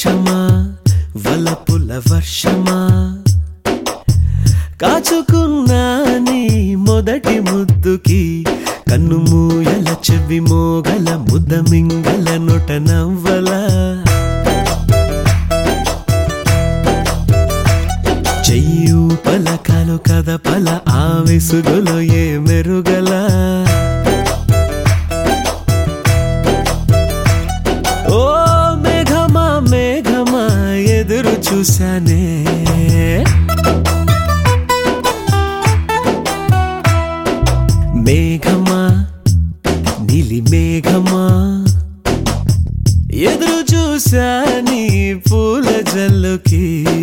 వర్షమా వలపుల వర్షమా కాచుకున్నా నీ మొదటి ముద్దుకి కన్ను మూయల చెవి మోగల ముద్ద మింగల నొట నవ్వలా చెయ్యు పలకలు కథ పల ఆవిసుగులో ఏ మెరుగలా ఓ మేఘమా మేఘమా ఎదురు చూశానే మేఘమా నీలి మేఘమా ఎదురు చూసా నీ పూల జల్లుకి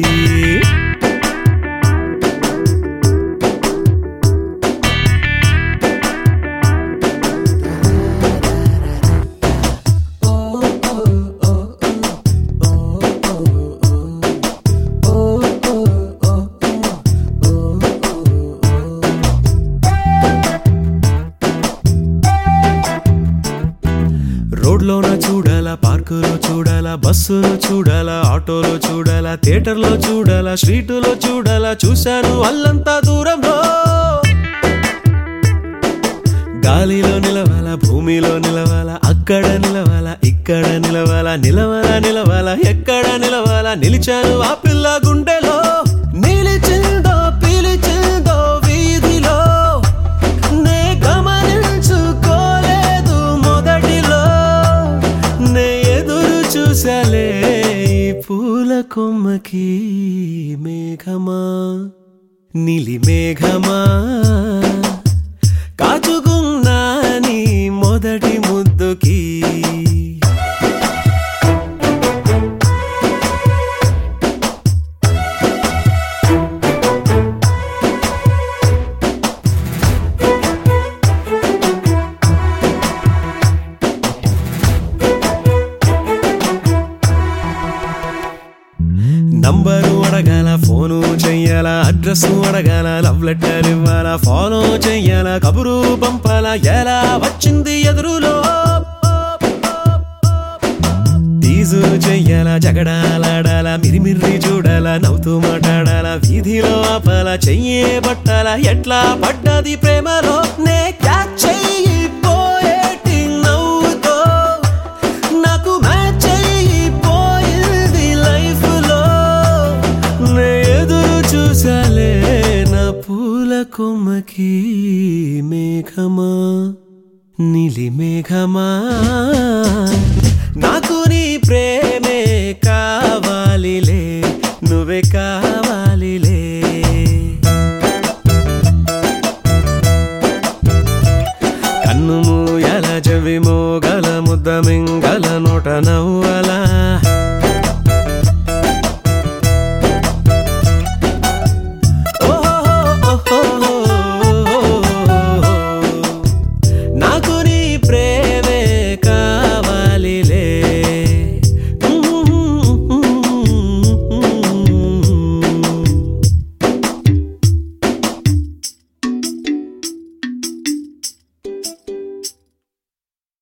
రోడ్లోన చూడాలా పార్కులో చూడాలా బస్సులో చూడాలా ఆటోలో చూడాలా థియేటర్లో చూడాలా స్ట్రీటులో చూడాలా చూశాను అల్లంతా దూరంలో గాలిలో నిలవాలా భూమిలో నిలవాలా అక్కడ నిలవాలా ఇక్కడ నిలవాలా నిలవాలా నిలవాలా ఎక్కడ నిలవాలా నిలిచాను ఆ పిల్ల గుండెలో నిలిచిందో పిలిచిందో వీధిలో నే గమనించుకోలేదు మొదటిలో నే ఎదురు చూసాలే ఈ పూల కొమ్మకి మేఘమా నీలి మేఘమా కాచుకున్నా నీ మొదటి ముద్దుకి నంబరు అడగాల ఫోను చెయ్యాల అడ్రస్ అడగాల లవ్ లెటర్ ఇవ్వాల ఫాలో చెయ్యాల కబురు పంపాల ఎలా వచ్చింది ఎదురులో తీజు చెయ్యాల జగడాలాడాల మిరిమిర్రి చూడాల నవ్వుతూ మాట్లాడాల వీధిలో ఆపాల చెయ్యే పట్టాల ఎట్లా పడ్డది ప్రేమలో నే క్యాచ్ చెయ్యిపోయేటి నవ్వుతో నాకు మ్యాచ్ అయిపోయింది లైఫ్ లో నే ఎదురు చూసాలే నా పూల కొమ్మకి మేఘమా నీలి మేఘమా నాకు నీ ప్రేమే కావాలిలే నువ్వే కావాలిలే కన్ను మూయల చెవి మోగల ముద్ద మింగల నోట నవ్వ